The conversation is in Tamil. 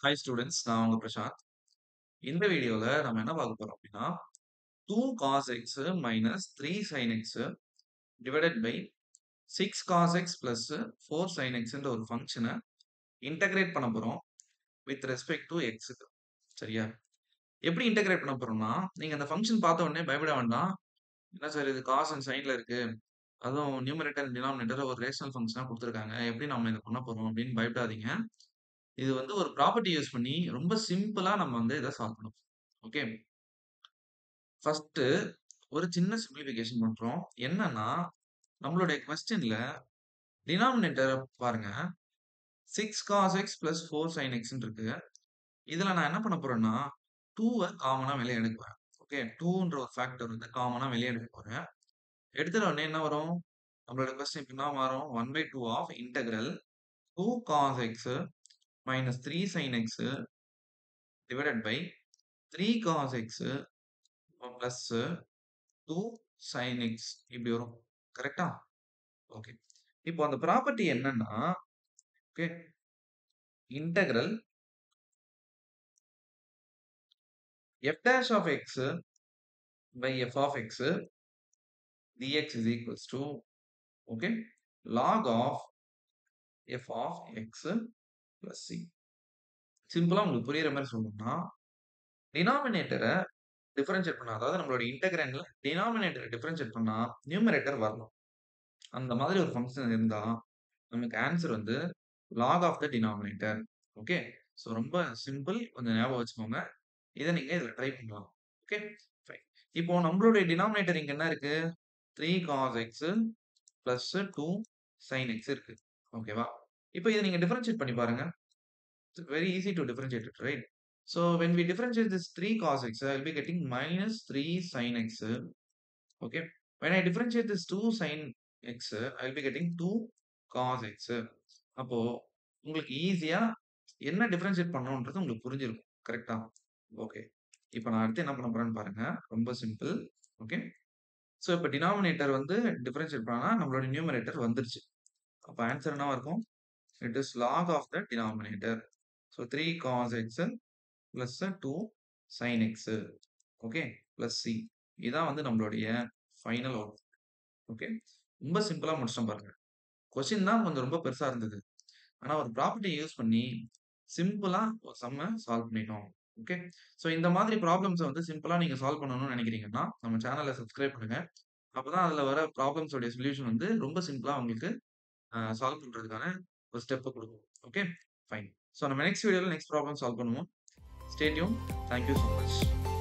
Hi students. நான் உங்க பிரசாந்த். இந்த வீடியோல நம்ம என்ன பார்க்க போறோம் அப்டின்னா, 2 cos x minus 3 sin x divided by 6 cos x plus 4 sin xன்ற ஒரு ஃபங்ஷன இன்டகிரேட் பண்ண போறோம். வித் ரெஸ்பெக்ட் டூ xக்கு. சரியா? எப்படி இன்டகிரேட் பண்ண போறோம்னா, நீங்க அந்த ஃபங்ஷன் பார்த்த உடனே பயப்பட வேண்டாம். என்ன சார் இது காஸ் அண்ட் சைன்ல இருக்கு. அதுவும் நியூமரேட்டர் அண்ட் டினாமினேட்டர் ஒரு ரேஷனல் ஃபங்ஷனா குடுத்துருக்காங்க. எப்படி நம்ம இத பண்ண போறோம் அப்டின்னு பயப்படாதீங்க. இது வந்து ஒரு ப்ராப்பர்ட்டி யூஸ் பண்ணி ரொம்ப சிம்பிளா நம்ம வந்து இத சால்வ் பண்ண போறோம். ஓகே. ஃபர்ஸ்ட்டு ஒரு சின்ன சிம்ப்ளிஃபிகேஷன் பண்றோம். என்னன்னா, நம்மளுடைய கொஸ்டின்ல டினாமினேட்டர பாருங்க. 6 cos x பிளஸ் 4 sin xன்னு இருக்கு. இதுல நான் என்ன பண்ண போறேன்னா, 2வ காமனா வெளிய எடுக்க போறேன். ஓகே. 2ன்ற ஒரு ஃபேக்டர் வந்து காமனா வெளிய எடுக்க போறேன். எடுத்துட்ட உடனே என்ன வரும்? நம்மளோட கொஸ்டின் இப்ப என்ன மாறும்? 1/2 of integral 2 cos x minus 3 sin x divided by 3 cos x plus 2 sin x இப்படி வரும். கரெக்ட்டா? ஓகே. இப்போ அந்த ப்ராப்பர்ட்டி என்னன்னா, okay. Integral f dash of x by f of x dx is equals to okay log of f of x plus c. சிம்பிளா உங்களுக்கு புரியிற மாரி சொல்லணும்னா, டினாமினேட்டர டிஃபரன்ஷியேட் பண்ணா, அதாவது நம்மளோட இன்டகிரண்ட்ல டினாமினேட்டர டிஃபரன்ஷியேட் பண்ணா, நியூமரேட்டர் வரணும். அந்த மாதிரி ஒரு ஃபங்ஷன் இருந்தா, நமக்கு ஆன்ஸர் வந்து log of the denominator. Okay. So ரொம்ப சிம்பிள். கொஞ்சம் ஞாபகம் வச்சுக்கோங்க. இத நீங்க இதுல ட்ரை பண்ணலாம். ஓகே. ஃபைன். இப்போ நம்மளுடைய டினாமினேட்டர் இங்க என்ன இருக்கு? 3 cos x plus 2 sin x இருக்கு. ஓகேவா? இப்போ இத நீங்க டிஃபரன்ஷியேட் பண்ணி பாருங்க. It's very easy to differentiate it right? So when we differentiate this 3 cos x, I will be getting minus 3 sin x. Okay. When I differentiate this 2 sin x, I will be getting 2 cos x. அப்போ உங்களுக்கு ஈஸியா என்ன டிஃபரன்ஷியேட் பண்ணணும்ன்றது உங்களுக்கு புரிஞ்சிருக்கும். கரெக்ட்டா? ஓகே. இப்ப நான் அடுத்து என்ன பண்ண போறேன்னு பாருங்க. ரொம்ப சிம்பிள். ஓகே. ஸோ இப்ப டினாமினேட்டர் வந்து டிஃபரன்ஷியேட் பண்ணா நம்மளோட நியூமரேட்டர் வந்துருச்சு. அப்ப ஆன்ஸர் என்னவா இருக்கும்? It is log of the denominator. So 3 cos x plus 2 sin x. Okay. Plus c. இதான் வந்து நம்மளுடைய ஃபைனல் அவுட்புட். ஓகே. ரொம்ப சிம்பிளா முடிச்சிட்டோம் பாருங்க. கொஸ்டின் தான் கொஞ்சம் ரொம்ப பெருசா இருந்தது. ஆனா ஒரு ப்ராப்பர்ட்டிய யூஸ் பண்ணி சிம்பிளா ஒரு சம்ம சால்வ் பண்ணிட்டோம். ஓகே. ஸோ இந்த மாதிரி ப்ராப்ளம்ஸ வந்து சிம்பிளா நீங்க சால்வ் பண்ணணும்னு நெனைக்கிறீங்கன்னா, நம்ம சேனல சப்ஸ்கிரைப் பண்ணுங்க. அப்பதான் அதுல வர ப்ராப்ளம்ஸ் உடைய சொல்யூஷன் வந்து ரொம்ப சிம்பிளா உங்களுக்கு அ சால்வ் பண்றதுக்கான ஒரு ஸ்டெப்ப குடுக்கும். ஓகே. ஃபைன். ஸோ நம்ம நெக்ஸ்ட் வீடியோல நெக்ஸ்ட் ப்ராப்ளம் சால்வ் பண்ணுவோம். Stay tuned. Thank you so much.